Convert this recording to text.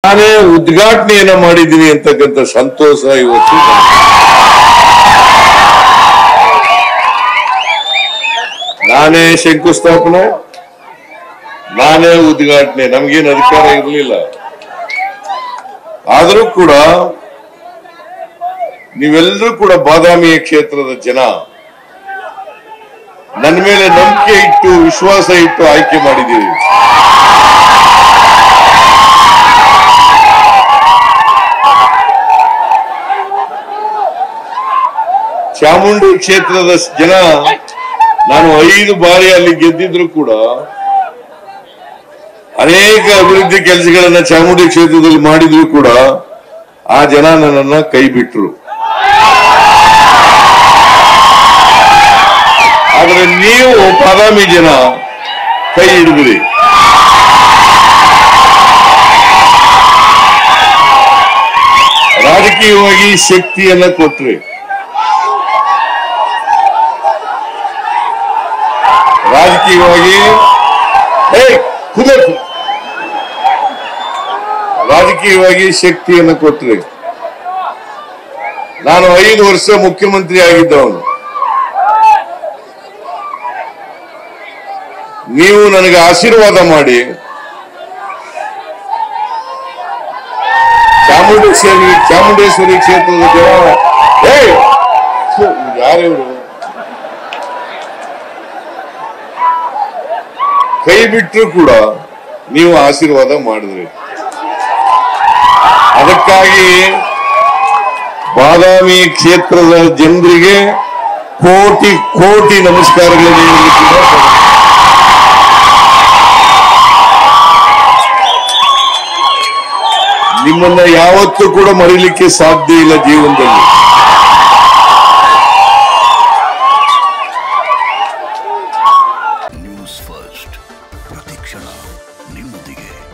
ನಾನೇ ಉದ್ಘಾಟನೆಯನ್ನ ಮಾಡಿದ್ದೀನಿ ಅಂತಕ್ಕಂಥ ಸಂತೋಷ ಇವತ್ತು ನನಗೆ. ನಾನೇ ಶಂಕುಸ್ಥಾಪನೆ ನಾನೇ ಉದ್ಘಾಟನೆ ನಮಗೇನು ಅಧಿಕಾರ ಇರಲಿಲ್ಲ ಆದರೂ ಕೂಡ ನೀವೆಲ್ಲರೂ ಕೂಡ ಬಾದಾಮಿಯ ಕ್ಷೇತ್ರದ ಜನ ನನ್ನ ಮೇಲೆ ನಂಬಿಕೆ ಇಟ್ಟು ವಿಶ್ವಾಸ ಇಟ್ಟು ಆಯ್ಕೆ ಮಾಡಿದ್ದೀರಿ ಚಾಮುಂಡಿ ಕ್ಷೇತ್ರದ ಜನ ನಾನು ಐದು ಬಾರಿ ಅಲ್ಲಿ ಗೆದ್ದಿದ್ರು ಕೂಡ ಅನೇಕ ಅಭಿವೃದ್ಧಿ ಕೆಲಸಗಳನ್ನ ಚಾಮುಂಡಿ ಕ್ಷೇತ್ರದಲ್ಲಿ ಮಾಡಿದ್ರು ಕೂಡ ಆ ಜನ ನನ್ನನ್ನ ಕೈ ಬಿಟ್ರು ಆದ್ರೆ ನೀವು ಬಾದಾಮಿ ಜನ ಕೈ ಹಿಡಿದ್ರಿ ರಾಜಕೀಯವಾಗಿ ಶಕ್ತಿಯನ್ನ ಕೊಟ್ರಿ ರಾಜಕೀಯವಾಗಿ ಏಯ್, ಕುದರ್ಸು. ರಾಜಕೀಯವಾಗಿ ಶಕ್ತಿಯನ್ನು ಕೊಟ್ರಿ ನಾನು ಐದು ವರ್ಷ ಮುಖ್ಯಮಂತ್ರಿ ಆಗಿದ್ದವನು ನೀವು ನನಗೆ ಆಶೀರ್ವಾದ ಮಾಡಿ ಚಾಮುಂಡೇಶ್ವರಿ ಚಾಮುಂಡೇಶ್ವರಿ ಕ್ಷೇತ್ರದ ಜನ ಏಯ್, ಛೆ, ಯಾರಿವ್ರು ಕೈ ಬಿಟ್ಟರು ಕೂಡ ನೀವು ಆಶೀರ್ವಾದ ಮಾಡಿದ್ರಿ ಅದಕ್ಕಾಗಿ ಬಾದಾಮಿ ಕ್ಷೇತ್ರದ ಜನರಿಗೆ ಕೋಟಿ ಕೋಟಿ ನಮಸ್ಕಾರಗಳನ್ನು ಹೇಳಲಿಕ್ಕೆ ಇಷ್ಟಪಡ್ತೀನಿ. ನಿಮ್ಮನ್ನ ಯಾವತ್ತೂ ಕೂಡ ಮರೀಲಿಕ್ಕೆ ಸಾಧ್ಯ ಇಲ್ಲ ಜೀವನದಲ್ಲಿ ನ್ಯೂಸ್ ಫಸ್ಟ್ ಪ್ರತಿಕ್ಷಣ ನಿಮ್ಮೊಂದಿಗೆ